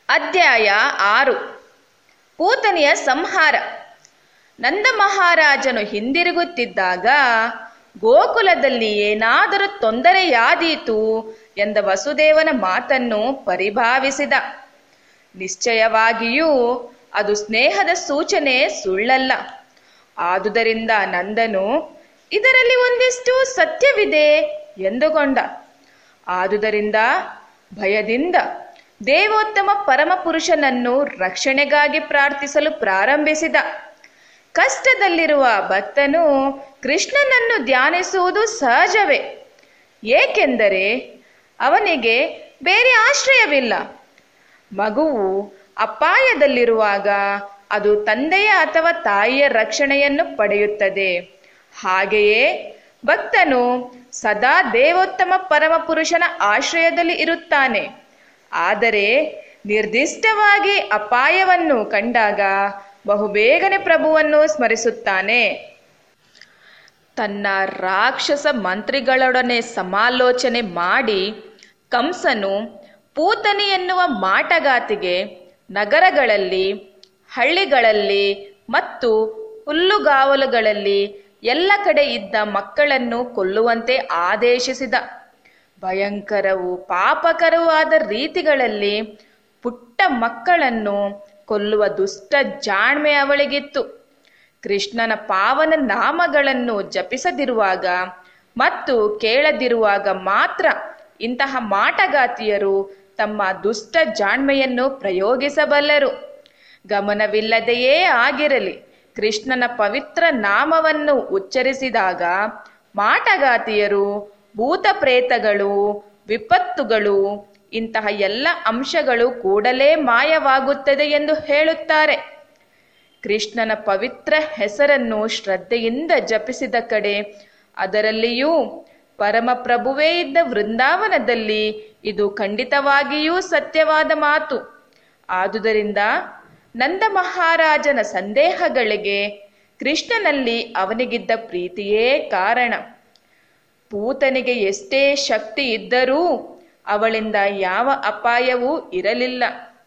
ಅಧ್ಯಾಯ ಆರು ಪೂತನಿಯ ಸಂಹಾರ ನಂದ ಮಹಾರಾಜನು ಹಿಂದಿರುಗುತ್ತಿದ್ದಾಗ ಗೋಕುಲದಲ್ಲಿ ಏನಾದರೂ ತೊಂದರೆಯಾದೀತು ಎಂದ ವಸುದೇವನ ಮಾತನ್ನು ಪರಿಭಾವಿಸಿದ ನಿಶ್ಚಯವಾಗಿಯೂ ಅದು ಸ್ನೇಹದ ಸೂಚನೆ ಸುಳ್ಳಲ್ಲ ಆದುದರಿಂದ ನಂದನು ಇದರಲ್ಲಿ ಒಂದಿಷ್ಟು ಸತ್ಯವಿದೆ ಎಂದುಕೊಂಡ ಆದುದರಿಂದ ಭಯದಿಂದ ದೇವೋತ್ತಮ ಪರಮಪುರುಷನನ್ನು ರಕ್ಷಣೆಗಾಗಿ ಪ್ರಾರ್ಥಿಸಲು ಪ್ರಾರಂಭಿಸಿದ ಕಷ್ಟದಲ್ಲಿರುವ ಭಕ್ತನು ಕೃಷ್ಣನನ್ನು ಧ್ಯಾನಿಸುವುದು ಸಹಜವೇ ಏಕೆಂದರೆ ಅವನಿಗೆ ಬೇರೆ ಆಶ್ರಯವಿಲ್ಲ ಮಗುವು ಅಪಾಯದಲ್ಲಿರುವಾಗ ಅದು ತಂದೆಯ ಅಥವಾ ತಾಯಿಯ ರಕ್ಷಣೆಯನ್ನು ಪಡೆಯುತ್ತದೆ ಹಾಗೆಯೇ ಭಕ್ತನು ಸದಾ ದೇವೋತ್ತಮ ಪರಮಪುರುಷನ ಆಶ್ರಯದಲ್ಲಿ ಇರುತ್ತಾನೆ ಆದರೆ ನಿರ್ದಿಷ್ಟವಾಗಿ ಅಪಾಯವನ್ನು ಕಂಡಾಗ ಬಹುಬೇಗನೆ ಪ್ರಭುವನ್ನು ಸ್ಮರಿಸುತ್ತಾನೆ ತನ್ನ ರಾಕ್ಷಸ ಮಂತ್ರಿಗಳೊಡನೆ ಸಮಾಲೋಚನೆ ಮಾಡಿ ಕಂಸನು ಪೂತನಿ ಎನ್ನುವ ಮಾಟಗಾತಿಗೆ ನಗರಗಳಲ್ಲಿ ಹಳ್ಳಿಗಳಲ್ಲಿ ಮತ್ತು ಹುಲ್ಲುಗಾವಲುಗಳಲ್ಲಿ ಎಲ್ಲ ಕಡೆ ಇದ್ದ ಮಕ್ಕಳನ್ನು ಕೊಲ್ಲುವಂತೆ ಆದೇಶಿಸಿದ ಭಯಂಕರವೂ ಪಾಪಕರವೂ ಆದ ರೀತಿಗಳಲ್ಲಿ ಪುಟ್ಟ ಮಕ್ಕಳನ್ನು ಕೊಲ್ಲುವ ದುಷ್ಟ ಜಾಣ್ಮೆ ಅವಳಿಗಿತ್ತು ಕೃಷ್ಣನ ಪಾವನ ನಾಮಗಳನ್ನು ಜಪಿಸದಿರುವಾಗ ಮತ್ತು ಕೇಳದಿರುವಾಗ ಮಾತ್ರ ಇಂತಹ ಮಾಟಗಾತಿಯರು ತಮ್ಮ ದುಷ್ಟ ಜಾಣ್ಮೆಯನ್ನು ಪ್ರಯೋಗಿಸಬಲ್ಲರು ಗಮನವಿಲ್ಲದೆಯೇ ಆಗಿರಲಿ ಕೃಷ್ಣನ ಪವಿತ್ರ ನಾಮವನ್ನು ಉಚ್ಚರಿಸಿದಾಗ ಮಾಟಗಾತಿಯರು ಭೂತ ಪ್ರೇತಗಳು ವಿಪತ್ತುಗಳು ಇಂತಹ ಎಲ್ಲ ಅಂಶಗಳು ಕೂಡಲೇ ಮಾಯವಾಗುತ್ತದೆ ಎಂದು ಹೇಳುತ್ತಾರೆ ಕೃಷ್ಣನ ಪವಿತ್ರ ಹೆಸರನ್ನು ಶ್ರದ್ಧೆಯಿಂದ ಜಪಿಸಿದ ಕಡೆ ಅದರಲ್ಲಿಯೂ ಪರಮಪ್ರಭುವೇ ಇದ್ದ ವೃಂದಾವನದಲ್ಲಿ ಇದು ಖಂಡಿತವಾಗಿಯೂ ಸತ್ಯವಾದ ಮಾತು ಆದುದರಿಂದ ನಂದ ಮಹಾರಾಜನ ಸಂದೇಹಗಳಿಗೆ ಕೃಷ್ಣನಲ್ಲಿ ಅವನಿಗಿದ್ದ ಪ್ರೀತಿಯೇ ಕಾರಣ ಪೂತನಿಗೆ ಎಷ್ಟೇ ಶಕ್ತಿ ಇದ್ದರೂ ಅವಳಿಂದ ಯಾವ ಅಪಾಯವೂ ಇರಲಿಲ್ಲ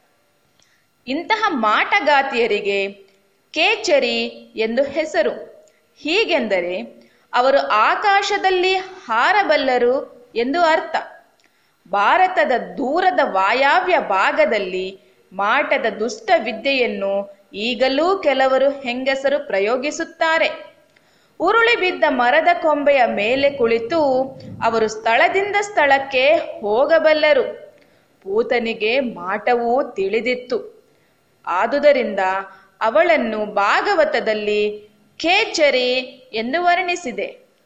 ಇಂತಹ ಮಾಟಗಾತಿಯರಿಗೆ ಕೇಚರಿ ಎಂದು ಹೆಸರು ಹೀಗೆಂದರೆ ಅವರು ಆಕಾಶದಲ್ಲಿ ಹಾರಬಲ್ಲರು ಎಂದು ಅರ್ಥ ಭಾರತದ ದೂರದ ವಾಯವ್ಯ ಭಾಗದಲ್ಲಿ ಮಾಟದ ದುಷ್ಟ ವಿದ್ಯೆಯನ್ನು ಈಗಲೂ ಕೆಲವರು ಹೆಂಗಸರು ಪ್ರಯೋಗಿಸುತ್ತಾರೆ ಉರುಳಿ ಬಿದ್ದ ಮರದ ಕೊಂಬೆಯ ಮೇಲೆ ಕುಳಿತು ಅವರು ಸ್ಥಳದಿಂದ ಸ್ಥಳಕ್ಕೆ ಹೋಗಬಲ್ಲರು ಪೂತನಿಗೆ ಮಾಟವೂ ತಿಳಿದಿತ್ತು ಆದುದರಿಂದ ಅವಳನ್ನು ಭಾಗವತದಲ್ಲಿ ಖೇಚರಿ ಎಂದು ವರ್ಣಿಸಿದೆ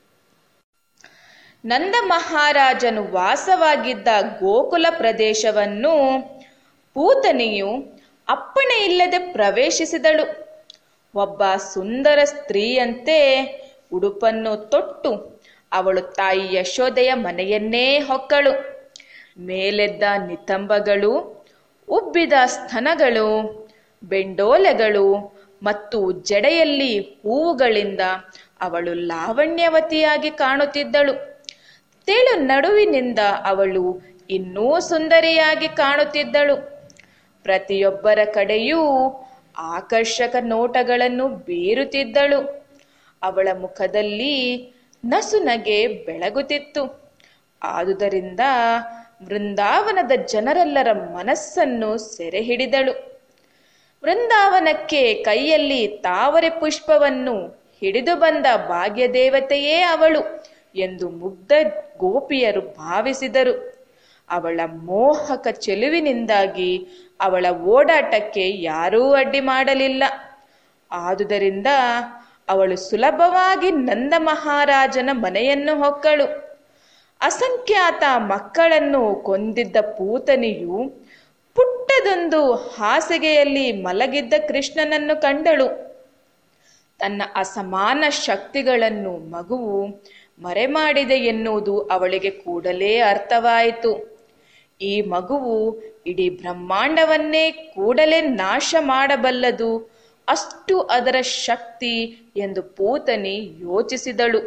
ನಂದ ಮಹಾರಾಜನು ವಾಸವಾಗಿದ್ದ ಗೋಕುಲ ಪ್ರದೇಶವನ್ನು ಪೂತನಿಯು ಅಪ್ಪಣೆ ಇಲ್ಲದೆ ಪ್ರವೇಶಿಸಿದಳು ಒಬ್ಬ ಸುಂದರ ಸ್ತ್ರೀಯಂತೆ ಉಡುಪನ್ನು ತೊಟ್ಟು ಅವಳು ತಾಯಿ ಯಶೋದೆಯ ಮನೆಯನ್ನೇ ಹೊಕ್ಕಳು ಮೇಲೆದ್ದ ನಿತಂಬಗಳು ಉಬ್ಬಿದ ಸ್ತನಗಳು ಬೆಂಡೋಲೆಗಳು ಮತ್ತು ಜಡೆಯಲ್ಲಿ ಹೂವುಗಳಿಂದ ಅವಳು ಲಾವಣ್ಯವತಿಯಾಗಿ ಕಾಣುತ್ತಿದ್ದಳು ತೆಳು ನಡುವಿನಿಂದ ಅವಳು ಇನ್ನೂ ಸುಂದರಿಯಾಗಿ ಕಾಣುತ್ತಿದ್ದಳು ಪ್ರತಿಯೊಬ್ಬರ ಕಡೆಯೂ ಆಕರ್ಷಕ ನೋಟಗಳನ್ನು ಬೀರುತ್ತಿದ್ದಳು ಅವಳ ಮುಖದಲ್ಲಿ ನಸುನಗೆ ಬೆಳಗುತ್ತಿತ್ತು ಆದುದರಿಂದ ವೃಂದಾವನದ ಜನರೆಲ್ಲರ ಮನಸ್ಸನ್ನು ಸೆರೆ ಹಿಡಿದಳು ವೃಂದಾವನಕ್ಕೆ ಕೈಯಲ್ಲಿ ತಾವರೆ ಪುಷ್ಪವನ್ನು ಹಿಡಿದು ಬಂದ ಭಾಗ್ಯದೇವತೆಯೇ ಅವಳು ಎಂದು ಮುಗ್ಧ ಗೋಪಿಯರು ಭಾವಿಸಿದರು ಅವಳ ಮೋಹಕ ಚೆಲುವಿನಿಂದಾಗಿ ಅವಳ ಓಡಾಟಕ್ಕೆ ಯಾರೂ ಅಡ್ಡಿ ಮಾಡಲಿಲ್ಲ ಆದುದರಿಂದ ಅವಳು ಸುಲಭವಾಗಿ ನಂದ ಮಹಾರಾಜನ ಮನೆಯನ್ನು ಹೊಕ್ಕಳು ಅಸಂಖ್ಯಾತ ಮಕ್ಕಳನ್ನು ಕೊಂದಿದ್ದ ಪೂತನಿಯು ಪುಟ್ಟದೊಂದು ಹಾಸಿಗೆಯಲ್ಲಿ ಮಲಗಿದ್ದ ಕೃಷ್ಣನನ್ನು ಕಂಡಳು ತನ್ನ ಅಸಮಾನ ಶಕ್ತಿಗಳನ್ನು ಮಗುವು ಮರೆಮಾಡಿದೆ ಎನ್ನುವುದು ಅವಳಿಗೆ ಕೂಡಲೇ ಅರ್ಥವಾಯಿತು ಈ ಮಗುವು ಇಡೀ ಬ್ರಹ್ಮಾಂಡವನ್ನೇ ಕೂಡಲೇ ನಾಶ ಮಾಡಬಲ್ಲದು ಅಷ್ಟು ಅದರ ಶಕ್ತಿ ಎಂದು ಪೂತನಿ ಯೋಚಿಸಿದಳು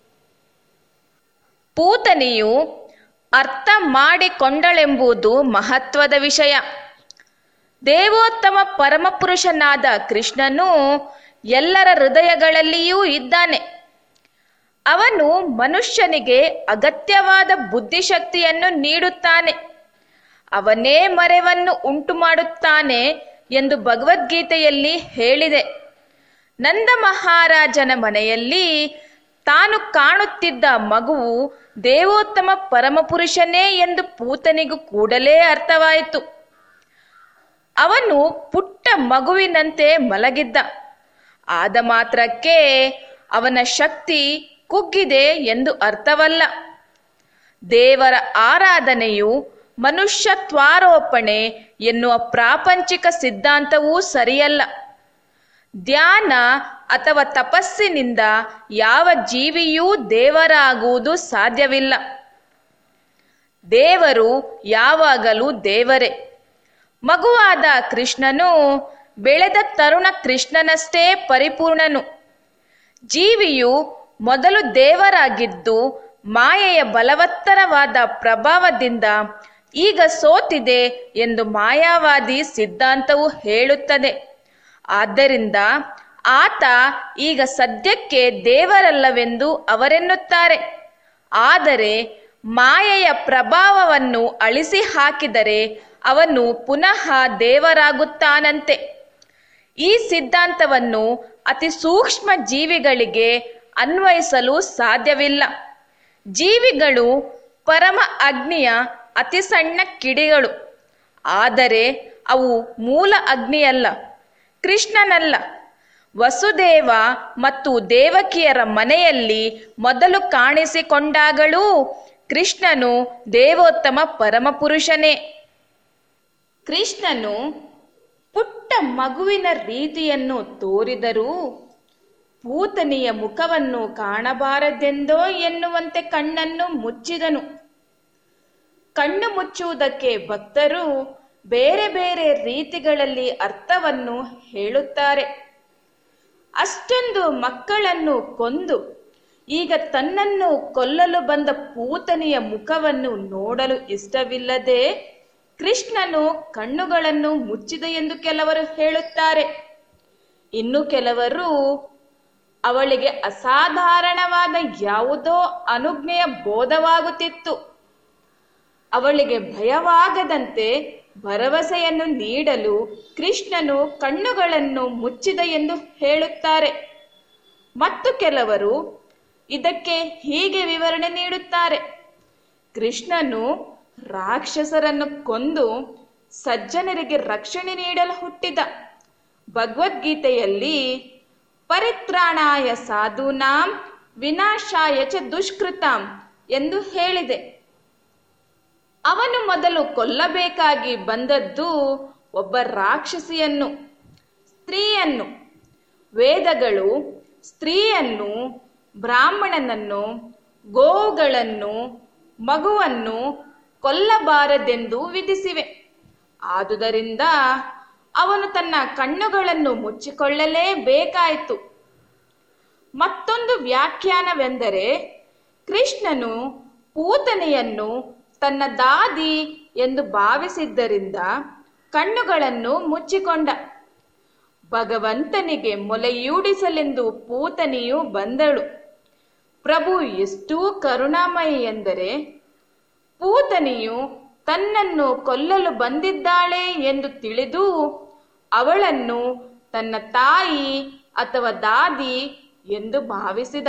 ಪೂತನಿಯು ಅರ್ಥ ಮಾಡಿಕೊಂಡಳೆಂಬುದು ಮಹತ್ವದ ವಿಷಯ ದೇವೋತ್ತಮ ಪರಮಪುರುಷನಾದ ಕೃಷ್ಣನು ಎಲ್ಲರ ಹೃದಯಗಳಲ್ಲಿಯೂ ಇದ್ದಾನೆ ಅವನು ಮನುಷ್ಯನಿಗೆ ಅಗತ್ಯವಾದ ಬುದ್ಧಿಶಕ್ತಿಯನ್ನು ನೀಡುತ್ತಾನೆ ಅವನೇ ಮರೆವನ್ನು ಉಂಟು ಮಾಡುತ್ತಾನೆ ಎಂದು ಭಗವದ್ಗೀತೆಯಲ್ಲಿ ಹೇಳಿದೆ ನಂದ ಮಹಾರಾಜನ ಮನೆಯಲ್ಲಿ ತಾನು ಕಾಣುತ್ತಿದ್ದ ಮಗುವು ದೇವೋತ್ತಮ ಪರಮಪುರುಷನೇ ಎಂದು ಪೂತನಿಗೂ ಕೂಡಲೇ ಅರ್ಥವಾಯಿತು ಅವನು ಪುಟ್ಟ ಮಗುವಿನಂತೆ ಮಲಗಿದ್ದ ಆದ ಮಾತ್ರಕ್ಕೆ ಅವನ ಶಕ್ತಿ ಕುಗ್ಗಿದೆ ಎಂದು ಅರ್ಥವಲ್ಲ ದೇವರ ಆರಾಧನೆಯು ಮನುಷ್ಯತ್ವಾರೋಪಣೆ ಎನ್ನುವ ಪ್ರಾಪಂಚಿಕ ಸಿದ್ಧಾಂತವೂ ಸರಿಯಲ್ಲ ಧ್ಯಾನ ಅಥವಾ ತಪಸ್ಸಿನಿಂದ ಯಾವ ಜೀವಿಯೂ ದೇವರಾಗುವುದು ಸಾಧ್ಯವಿಲ್ಲ ದೇವರು ಯಾವಾಗಲೂ ದೇವರೇ ಮಗುವಾದ ಕೃಷ್ಣನು ಬೆಳೆದ ತರುಣ ಕೃಷ್ಣನಷ್ಟೇ ಪರಿಪೂರ್ಣನು ಜೀವಿಯು ಮೊದಲು ದೇವರಾಗಿದ್ದು ಮಾಯೆಯ ಬಲವತ್ತರವಾದ ಪ್ರಭಾವದಿಂದ ಈಗ ಸೋತಿದೆ ಎಂದು ಮಾಯಾವಾದಿ ಸಿದ್ಧಾಂತವು ಹೇಳುತ್ತದೆ ಆದ್ದರಿಂದ ಆತ ಈಗ ಸದ್ಯಕ್ಕೆ ದೇವರಲ್ಲವೆಂದು ಅವರೆನ್ನುತ್ತಾರೆ ಆದರೆ ಮಾಯೆಯ ಪ್ರಭಾವವನ್ನು ಅಳಿಸಿ ಹಾಕಿದರೆ ಅವನು ಪುನಃ ದೇವರಾಗುತ್ತಾನಂತೆ ಈ ಸಿದ್ಧಾಂತವನ್ನು ಅತಿ ಸೂಕ್ಷ್ಮ ಜೀವಿಗಳಿಗೆ ಅನ್ವಯಿಸಲು ಸಾಧ್ಯವಿಲ್ಲ ಜೀವಿಗಳು ಪರಮ ಅಗ್ನಿಯ ಅತಿ ಸಣ್ಣ ಕಿಡಿಗಳು ಆದರೆ ಅವು ಮೂಲ ಅಗ್ನಿಯಲ್ಲ ಕೃಷ್ಣನಲ್ಲ ವಸುದೇವ ಮತ್ತು ದೇವಕಿಯರ ಮನೆಯಲ್ಲಿ ಮೊದಲು ಕಾಣಿಸಿಕೊಂಡಾಗಳೂ ಕೃಷ್ಣನು ದೇವೋತ್ತಮ ಪರಮಪುರುಷನೇ ಕೃಷ್ಣನು ಪುಟ್ಟ ಮಗುವಿನ ರೀತಿಯನ್ನು ತೋರಿದರೂ ಪೂತನಿಯ ಮುಖವನ್ನು ಕಾಣಬಾರದೆಂದೋ ಎನ್ನುವಂತೆ ಕಣ್ಣನ್ನು ಮುಚ್ಚಿದನು ಕಣ್ಣು ಮುಚ್ಚುವುದಕ್ಕೆ ಭಕ್ತರು ಬೇರೆ ಬೇರೆ ರೀತಿಗಳಲ್ಲಿ ಅರ್ಥವನ್ನು ಹೇಳುತ್ತಾರೆ ಅಷ್ಟೊಂದು ಮಕ್ಕಳನ್ನು ಕೊಂದು ಈಗ ತನ್ನನ್ನು ಕೊಲ್ಲಲು ಬಂದ ಪೂತನಿಯ ಮುಖವನ್ನು ನೋಡಲು ಇಷ್ಟವಿಲ್ಲದೆ ಕೃಷ್ಣನು ಕಣ್ಣುಗಳನ್ನು ಮುಚ್ಚಿದ ಎಂದು ಕೆಲವರು ಹೇಳುತ್ತಾರೆ ಇನ್ನು ಕೆಲವರು ಅವಳಿಗೆ ಅಸಾಧಾರಣವಾದ ಯಾವುದೋ ಅನುಜ್ಞೆಯ ಬೋಧವಾಗುತ್ತಿತ್ತು ಅವಳಿಗೆ ಭಯವಾಗದಂತೆ ಭರವಸೆಯನ್ನು ನೀಡಲು ಕೃಷ್ಣನು ಕಣ್ಣುಗಳನ್ನು ಮುಚ್ಚಿದ ಎಂದು ಹೇಳುತ್ತಾರೆ ಮತ್ತು ಕೆಲವರು ಇದಕ್ಕೆ ಹೀಗೆ ವಿವರಣೆ ನೀಡುತ್ತಾರೆ ಕೃಷ್ಣನು ರಾಕ್ಷಸರನ್ನು ಕೊಂದು ಸಜ್ಜನರಿಗೆ ರಕ್ಷಣೆ ನೀಡಲು ಹುಟ್ಟಿದ ಭಗವದ್ಗೀತೆಯಲ್ಲಿ ಪರಿತ್ರಾಣಾಯ ಸಾಧೂನಾಂ ವಿನಾಶಾಯ ಚ ದುಷ್ಕೃತಾಂ ಎಂದು ಹೇಳಿದೆ ಅವನು ಮೊದಲು ಕೊಲ್ಲಬೇಕಾಗಿ ಬಂದದ್ದು ಒಬ್ಬ ರಾಕ್ಷಸಿಯನ್ನು ಸ್ತ್ರೀಯನ್ನು ವೇದಗಳು ಸ್ತ್ರೀಯನ್ನು ಬ್ರಾಹ್ಮಣನನ್ನು ಗೋವುಗಳನ್ನು ಮಗುವನ್ನು ಕೊಲ್ಲಬಾರದೆಂದು ವಿಧಿಸಿವೆ ಆದುದರಿಂದ ಅವನು ತನ್ನ ಕಣ್ಣುಗಳನ್ನು ಮುಚ್ಚಿಕೊಳ್ಳಲೇಬೇಕಾಯಿತು ಮತ್ತೊಂದು ವ್ಯಾಖ್ಯಾನವೆಂದರೆ ಕೃಷ್ಣನು ಪೂತನೆಯನ್ನು ತನ್ನ ದಾದಿ ಎಂದು ಭಾವಿಸಿದ್ದರಿಂದ ಕಣ್ಣುಗಳನ್ನು ಮುಚ್ಚಿಕೊಂಡ ಭಗವಂತನಿಗೆ ಮೊಲೆಯೂಡಿಸಲೆಂದು ಪೂತನಿಯು ಬಂದಳು ಪ್ರಭು ಎಷ್ಟು ಕರುಣಾಮಯಿ ಎಂದರೆ ಪೂತನಿಯು ತನ್ನನ್ನು ಕೊಲ್ಲಲು ಬಂದಿದ್ದಾಳೆ ಎಂದು ತಿಳಿದು ಅವಳನ್ನು ತನ್ನ ತಾಯಿ ಅಥವಾ ದಾದಿ ಎಂದು ಭಾವಿಸಿದ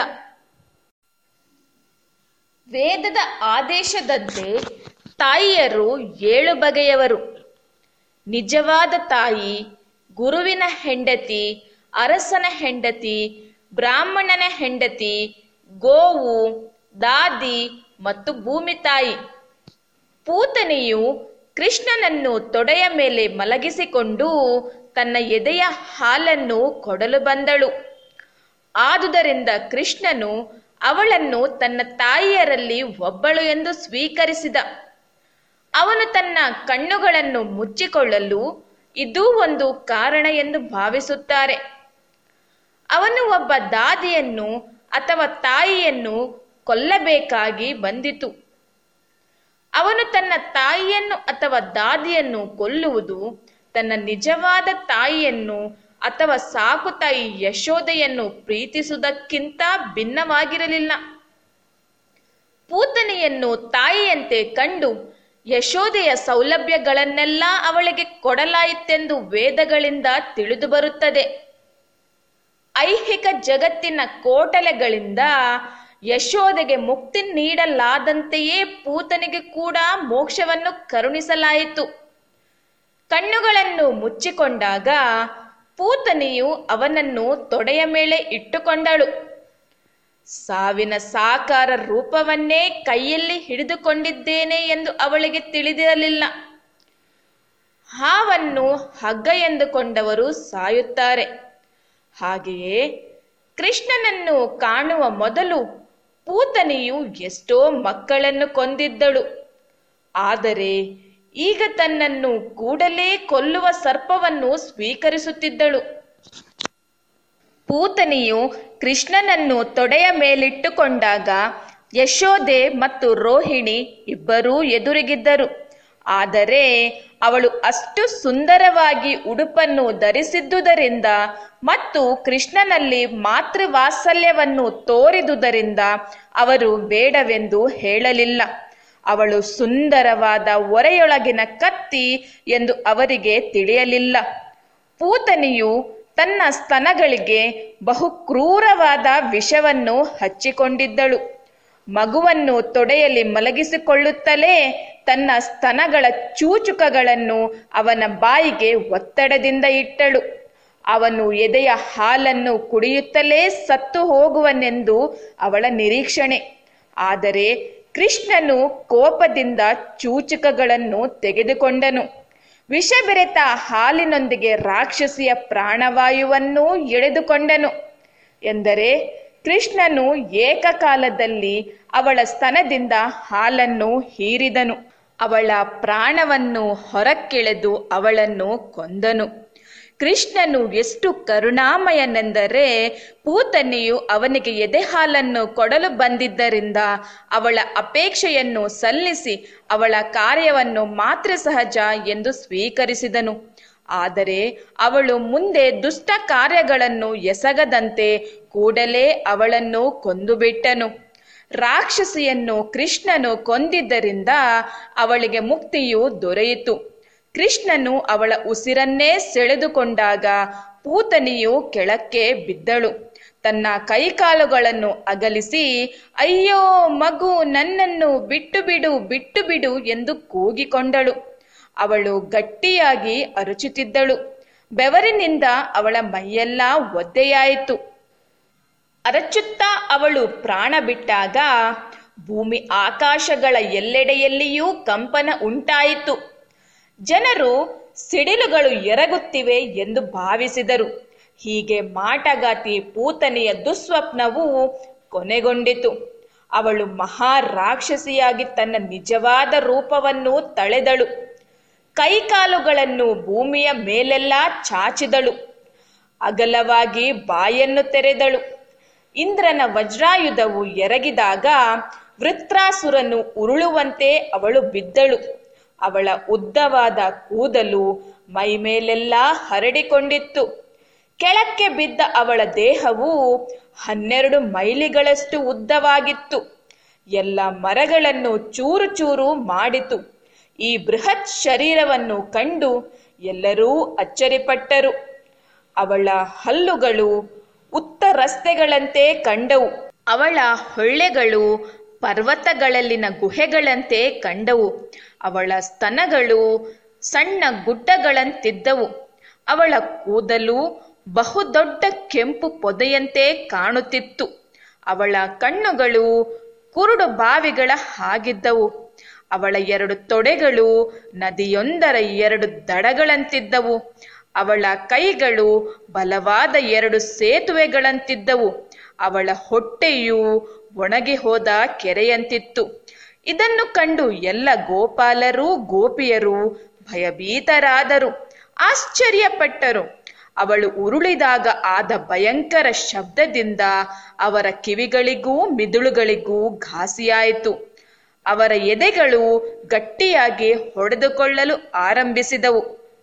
ವೇದದ ಆದೇಶದಂತೆ ತಾಯಿಯರು ಏಳು ಬಗೆಯವರು ನಿಜವಾದ ತಾಯಿ ಗುರುವಿನ ಹೆಂಡತಿ ಅರಸನ ಹೆಂಡತಿ ಬ್ರಾಹ್ಮಣನ ಹೆಂಡತಿ ಗೋವು ದಾದಿ ಮತ್ತು ಭೂಮಿ ತಾಯಿ ಪೂತನಿಯು ಕೃಷ್ಣನನ್ನು ತೊಡೆಯ ಮೇಲೆ ಮಲಗಿಸಿಕೊಂಡು ತನ್ನ ಎದೆಯ ಹಾಲನ್ನು ಕೊಡಲು ಬಂದಳು ಆದುದರಿಂದ ಕೃಷ್ಣನು ಅವಳನ್ನು ತನ್ನ ತಾಯಿಯರಲ್ಲಿ ಒಬ್ಬಳು ಎಂದು ಸ್ವೀಕರಿಸಿದ ಅವನು ತನ್ನ ಕಣ್ಣುಗಳನ್ನು ಮುಚ್ಚಿಕೊಳ್ಳಲು ಇದೂ ಒಂದು ಕಾರಣ ಎಂದು ಭಾವಿಸುತ್ತಾರೆ ಅವನು ಒಬ್ಬ ದಾದಿಯನ್ನು ಅಥವಾ ತಾಯಿಯನ್ನು ಕೊಲ್ಲಬೇಕಾಗಿ ಬಂದಿತು ಅವನು ತನ್ನ ತಾಯಿಯನ್ನು ಅಥವಾ ದಾದಿಯನ್ನು ಕೊಲ್ಲುವುದು ತನ್ನ ನಿಜವಾದ ತಾಯಿಯನ್ನು ಅಥವಾ ಸಾಕು ತಾಯಿ ಯಶೋದೆಯನ್ನು ಪ್ರೀತಿಸುವುದಕ್ಕಿಂತ ಭಿನ್ನವಾಗಿರಲಿಲ್ಲ ಪೂತನೆಯನ್ನು ತಾಯಿಯಂತೆ ಕಂಡು ಯಶೋದೆಯ ಸೌಲಭ್ಯಗಳನ್ನೆಲ್ಲ ಅವಳಿಗೆ ಕೊಡಲಾಯಿತೆಂದು ವೇದಗಳಿಂದ ತಿಳಿದು ಬರುತ್ತದೆ ಐಹಿಕ ಜಗತ್ತಿನ ಕೋಟಲೆಗಳಿಂದ ಯಶೋದೆಗೆ ಮುಕ್ತಿ ನೀಡಲಾದಂತೆಯೇ ಪೂತನಿಗೆ ಕೂಡ ಮೋಕ್ಷವನ್ನು ಕರುಣಿಸಲಾಯಿತು ಕಣ್ಣುಗಳನ್ನು ಮುಚ್ಚಿಕೊಂಡಾಗ ಪೂತನಿಯು ಅವನನ್ನು ತೊಡೆಯ ಮೇಲೆ ಇಟ್ಟುಕೊಂಡಳು ಸಾವಿನ ಸಾಕಾರ ರೂಪವನ್ನೇ ಕೈಯಲ್ಲಿ ಹಿಡಿದುಕೊಂಡಿದ್ದೇನೆ ಎಂದು ಅವಳಿಗೆ ತಿಳಿದಿರಲಿಲ್ಲ ಹಾವನ್ನು ಹಗ್ಗ ಎಂದುಕೊಂಡವರು ಸಾಯುತ್ತಾರೆ ಹಾಗೆಯೇ ಕೃಷ್ಣನನ್ನು ಕಾಣುವ ಮೊದಲು ಪೂತನಿಯು ಎಷ್ಟೋ ಮಕ್ಕಳನ್ನು ಕೊಂದಿದ್ದಳು ಆದರೆ ಈಗ ತನ್ನನ್ನು ಕೂಡಲೇ ಕೊಲ್ಲುವ ಸರ್ಪವನ್ನು ಸ್ವೀಕರಿಸುತ್ತಿದ್ದಳು ಪೂತನಿಯು ಕೃಷ್ಣನನ್ನು ತೊಡೆಯ ಮೇಲಿಟ್ಟುಕೊಂಡಾಗ ಯಶೋದೆ ಮತ್ತು ರೋಹಿಣಿ ಇಬ್ಬರೂ ಎದುರಿಗಿದ್ದರು ಆದರೆ ಅವಳು ಅಷ್ಟು ಸುಂದರವಾಗಿ ಉಡುಪನ್ನು ಧರಿಸಿದ್ದುದರಿಂದ ಮತ್ತು ಕೃಷ್ಣನಲ್ಲಿ ಮಾತೃವಾತ್ಸಲ್ಯವನ್ನು ತೋರಿದುದರಿಂದ ಅವರು ಬೇಡವೆಂದು ಹೇಳಲಿಲ್ಲ ಅವಳು ಸುಂದರವಾದ ಒರೆಯೊಳಗಿನ ಕತ್ತಿ ಎಂದು ಅವರಿಗೆ ತಿಳಿಯಲಿಲ್ಲ ಪೂತನಿಯು ತನ್ನ ಸ್ತನಗಳಿಗೆ ಬಹು ಕ್ರೂರವಾದ ವಿಷವನ್ನು ಹಚ್ಚಿಕೊಂಡಿದ್ದಳು ಮಗುವನ್ನು ತೊಡೆಯಲ್ಲಿ ಮಲಗಿಸಿಕೊಳ್ಳುತ್ತಲೇ ತನ್ನ ಸ್ತನಗಳ ಚೂಚುಕಗಳನ್ನು ಅವನ ಬಾಯಿಗೆ ಒತ್ತಡದಿಂದ ಇಟ್ಟಳು ಅವನು ಎದೆಯ ಹಾಲನ್ನು ಕುಡಿಯುತ್ತಲೇ ಸತ್ತು ಹೋಗುವನೆಂದು ಅವಳ ನಿರೀಕ್ಷಣೆ ಆದರೆ ಕೃಷ್ಣನು ಕೋಪದಿಂದ ಚೂಚುಕಗಳನ್ನು ತೆಗೆದುಕೊಂಡನು ವಿಷಬೆರೆತ ಹಾಲಿನೊಂದಿಗೆ ರಾಕ್ಷಸಿಯ ಪ್ರಾಣವಾಯುವನ್ನೂ ಎಳೆದುಕೊಂಡನು ಎಂದರೆ ಕೃಷ್ಣನು ಏಕಕಾಲದಲ್ಲಿ ಅವಳ ಸ್ತನದಿಂದ ಹಾಲನ್ನು ಹೀರಿದನು ಅವಳ ಪ್ರಾಣವನ್ನು ಹೊರಕ್ಕೆಳೆದು ಅವಳನ್ನು ಕೊಂದನು ಕೃಷ್ಣನು ಎಷ್ಟು ಕರುಣಾಮಯನೆಂದರೆ ಪೂತನಿಯು ಅವನಿಗೆ ಎದೆ ಹಾಲನ್ನು ಕೊಡಲು ಬಂದಿದ್ದರಿಂದ ಅವಳ ಅಪೇಕ್ಷೆಯನ್ನು ಸಲ್ಲಿಸಿ ಅವಳ ಕಾರ್ಯವನ್ನು ಮಾತ್ರ ಸಹಜ ಎಂದು ಸ್ವೀಕರಿಸಿದನು ಆದರೆ ಅವಳು ಮುಂದೆ ದುಷ್ಟ ಕಾರ್ಯಗಳನ್ನು ಎಸಗದಂತೆ ಕೂಡಲೇ ಅವಳನ್ನು ಕೊಂದುಬಿಟ್ಟನು ರಾಕ್ಷಸಿಯನ್ನು ಕೃಷ್ಣನು ಕೊಂದಿದ್ದರಿಂದ ಅವಳಿಗೆ ಮುಕ್ತಿಯು ದೊರೆಯಿತು ಕೃಷ್ಣನು ಅವಳ ಉಸಿರನ್ನೇ ಸೆಳೆದುಕೊಂಡಾಗ ಪೂತನಿಯು ಕೆಳಕ್ಕೆ ಬಿದ್ದಳು ತನ್ನ ಕೈಕಾಲುಗಳನ್ನು ಅಗಲಿಸಿ ಅಯ್ಯೋ ಮಗು ನನ್ನನ್ನು ಬಿಟ್ಟು ಬಿಡು ಬಿಟ್ಟು ಬಿಡು ಎಂದು ಕೂಗಿಕೊಂಡಳು ಅವಳು ಗಟ್ಟಿಯಾಗಿ ಅರಚುತ್ತಿದ್ದಳು ಬೆವರಿನಿಂದ ಅವಳ ಮೈಯೆಲ್ಲ ಒದ್ದೆಯಾಯಿತು ಅರಚುತ್ತಾ ಅವಳು ಪ್ರಾಣ ಬಿಟ್ಟಾಗ ಭೂಮಿ ಆಕಾಶಗಳ ಎಲ್ಲೆಡೆಯಲ್ಲಿಯೂ ಕಂಪನ ಉಂಟಾಯಿತು ಜನರು ಸಿಡಿಲುಗಳು ಎರಗುತ್ತಿವೆ ಎಂದು ಭಾವಿಸಿದರು ಹೀಗೆ ಮಾಟಗಾತಿ ಪೂತನೆಯ ದುಸ್ವಪ್ನವು ಕೊನೆಗೊಂಡಿತು ಅವಳು ಮಹಾ ರಾಕ್ಷಸಿಯಾಗಿ ತನ್ನ ನಿಜವಾದ ರೂಪವನ್ನು ತಳೆದಳು ಕೈಕಾಲುಗಳನ್ನು ಭೂಮಿಯ ಮೇಲೆಲ್ಲ ಚಾಚಿದಳು ಅಗಲವಾಗಿ ಬಾಯನ್ನು ತೆರೆದಳು ಇಂದ್ರನ ವಜ್ರಾಯುಧವು ಎರಗಿದಾಗ ವೃತ್ರಾಸುರನು ಉರುಳುವಂತೆ ಅವಳು ಬಿದ್ದಳು ಅವಳ ಉದ್ದವಾದ ಕೂದಲು ಮೈಮೇಲೆಲ್ಲ ಹರಡಿಕೊಂಡಿತ್ತು ಕೆಳಕ್ಕೆ ಬಿದ್ದ ಅವಳ ದೇಹವು ಹನ್ನೆರಡು ಮೈಲಿಗಳಷ್ಟು ಉದ್ದವಾಗಿತ್ತು ಎಲ್ಲ ಮರಗಳನ್ನು ಚೂರು ಚೂರು ಮಾಡಿತು ಈ ಬೃಹತ್ ಶರೀರವನ್ನು ಕಂಡು ಎಲ್ಲರೂ ಅಚ್ಚರಿಪಟ್ಟರು ಅವಳ ಹಲ್ಲುಗಳು ಉತ್ತ ರಸ್ತೆಗಳಂತೆ ಕಂಡವು ಅವಳ ಹೊಳ್ಳೆಗಳು ಪರ್ವತಗಳಲ್ಲಿನ ಗುಹೆಗಳಂತೆ ಕಂಡವು ಅವಳ ಸ್ತನಗಳು ಸಣ್ಣ ಗುಡ್ಡಗಳಂತಿದ್ದವು ಅವಳ ಕೂದಲು ಬಹುದೊಡ್ಡ ಕೆಂಪು ಪೊದೆಯಂತೆ ಕಾಣುತ್ತಿತ್ತು ಅವಳ ಕಣ್ಣುಗಳು ಕುರುಡು ಬಾವಿಗಳ ಹಾಗಿದ್ದವು ಅವಳ ಎರಡು ತೊಡೆಗಳು ನದಿಯೊಂದರ ಎರಡು ದಡಗಳಂತಿದ್ದವು ಅವಳ ಕೈಗಳು ಬಲವಾದ ಎರಡು ಸೇತುವೆಗಳಂತಿದ್ದವು ಅವಳ ಹೊಟ್ಟೆಯು ಒಣಗಿ ಹೋದ ಕೆರೆಯಂತಿತ್ತು ಇದನ್ನು ಕಂಡು ಎಲ್ಲ ಗೋಪಾಲರೂ ಗೋಪಿಯರು ಭಯಭೀತರಾದರು ಆಶ್ಚರ್ಯಪಟ್ಟರು ಅವಳು ಉರುಳಿದಾಗ ಆದ ಭಯಂಕರ ಶಬ್ದದಿಂದ ಅವರ ಕಿವಿಗಳಿಗೂ ಮಿದುಳುಗಳಿಗೂ ಘಾಸಿಯಾಯಿತು ಅವರ ಎದೆಗಳು ಗಟ್ಟಿಯಾಗಿ ಹೊಡೆದುಕೊಳ್ಳಲು ಆರಂಭಿಸಿದವು